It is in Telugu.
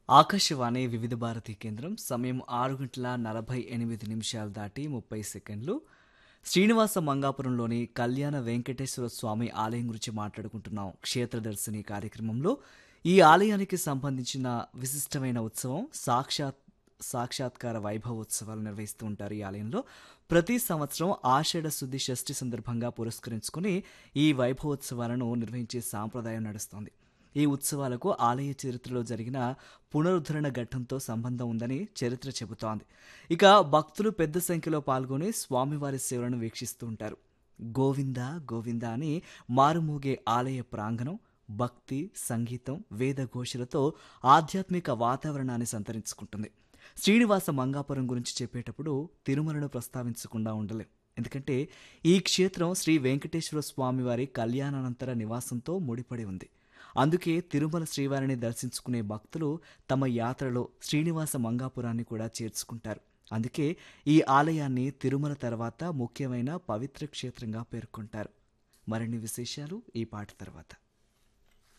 ఆకాశవాణి వివిధ భారతి కేంద్రం సమయం ఆరు గంటల నలభై ఎనిమిది నిమిషాలు దాటి ముప్పై సెకండ్లు శ్రీనివాస మంగాపురంలోని కళ్యాణ వెంకటేశ్వర స్వామి ఆలయం గురించి మాట్లాడుకుంటున్నాం క్షేత్రదర్శిని కార్యక్రమంలో ఈ ఆలయానికి సంబంధించిన విశిష్టమైన ఉత్సవం సాక్షాత్ సాక్షాత్కార వైభవోత్సవాలు నిర్వహిస్తూ ఉంటారు ఈ ఆలయంలో ప్రతి సంవత్సరం ఆషాఢ శుద్ధి షష్ఠి సందర్భంగా పురస్కరించుకుని ఈ వైభవోత్సవాలను నిర్వహించే సాంప్రదాయం నడుస్తోంది ఈ ఉత్సవాలకు ఆలయ చరిత్రలో జరిగిన పునరుద్ధరణ ఘట్టంతో సంబంధం ఉందని చరిత్ర చెబుతోంది ఇక భక్తులు పెద్ద సంఖ్యలో పాల్గొని స్వామివారి సేవలను వీక్షిస్తూ ఉంటారు గోవింద గోవింద అని మారుమోగే ఆలయ ప్రాంగణం భక్తి సంగీతం వేదఘోషలతో ఆధ్యాత్మిక వాతావరణాన్ని సంతరించుకుంటుంది శ్రీనివాస మంగాపురం గురించి చెప్పేటప్పుడు తిరుమలను ప్రస్తావించకుండా ఉండలేం ఎందుకంటే ఈ క్షేత్రం శ్రీ వెంకటేశ్వర స్వామివారి కళ్యాణానంతర నివాసంతో ముడిపడి ఉంది అందుకే తిరుమల శ్రీవారిని దర్శించుకునే భక్తులు తమ యాత్రలో శ్రీనివాస మంగాపురాన్ని కూడా చేర్చుకుంటారు అందుకే ఈ ఆలయాన్ని తిరుమల తర్వాత ముఖ్యమైన పవిత్ర క్షేత్రంగా పేర్కొంటారు మరిన్ని విశేషాలు ఈ పాట తర్వాత